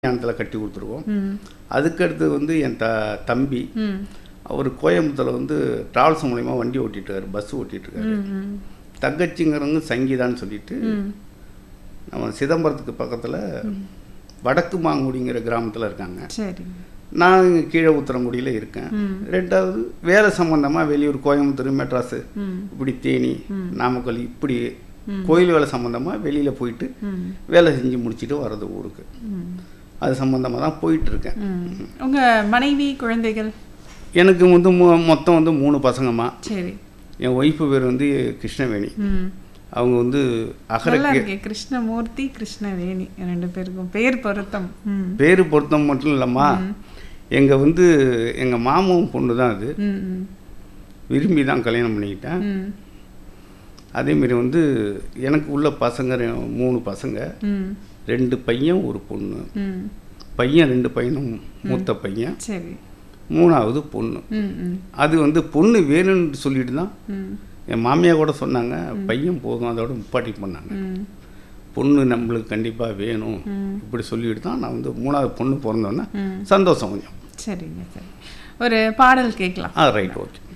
ஞானத்தில் கட்டி கொடுத்துருவோம் ம் அதுக்கடுத்து வந்து என் த தம்பி ம் அவர் கோயம்புத்தூரில் வந்து டிராவல்ஸ் மூலிமா வண்டி ஓட்டிட்டு இருக்காரு பஸ் ஓட்டிட்டு இருக்காரு ம் ம் தங்கச்சிங்கிறவங்க சங்கீதான்னு சொல்லிட்டு ம் நம்ம சிதம்பரத்துக்கு பக்கத்தில் வடக்கு மாங்குடிங்கிற கிராமத்தில் இருக்காங்க சரி நான் இங்கே கீழே உத்தரங்குடியில் இருக்கேன் ம் ரெண்டாவது வேலை சம்மந்தமாக வெளியூர் கோயம்புத்தூர் மெட்ராஸு ம் இப்படி தேனி நாமக்கல் இப்படி ம். கோயில் வேலை சம்மந்தமாக வெளியில் போயிட்டு ம் வேலை செஞ்சு முடிச்சுட்டு வர்றது ஊருக்கு ம் அது சம்மந்தமாக தான் போயிட்டுருக்கேன் ம் உங்க மனைவி குழந்தைகள் எனக்கு வந்து மொ- மொத்தம் வந்து மூணு பசங்கம்மா சரி என் ஒய்ஃபு பேர் வந்து கிருஷ்ணவேணி ம் அவங்க வந்து நல்லா அகரக்கு இருக்கே கிருஷ்ணமூர்த்தி கிருஷ்ணவேணி ரெண்டு பேருக்கும் பேர் பொருத்தம் ம் பேர் பொருத்தம் மட்டும் இல்லைம்மா எங்கள் வந்து எங்கள் மாமாவும் பொண்ணு தான் அது ம் ம் விரும்பி தான் கல்யாணம் பண்ணிக்கிட்டேன் ம் அதேமாரி வந்து எனக்கு உள்ள பசங்க ரெ- மூணு பசங்க ம் ரெண்டு பையன் ஒரு பொண்ணு ம் பையன் ரெண்டு பையனும் மூத்த பையன் சரி மூணாவது பொண்ணு ம் ம் அது வந்து பொண்ணு வேணும்னு சொல்லிட்டு தான் ம் என் மாமியா கூட சொன்னாங்க பையன் போதும் அதோட முப்பாட்டி பண்ணாங்க ம் பொண்ணு நம்மளுக்கு கண்டிப்பாக வேணும் ம். இப்படி சொல்லிட்டு தான் நான் வந்து மூணாவது பொண்ணு பிறந்தோன்னே ம் சந்தோஷம் கொஞ்சம் சரிங்க சரி ஒரு பாடல் கேட்கலாம் ஆ ரைட் ஓகே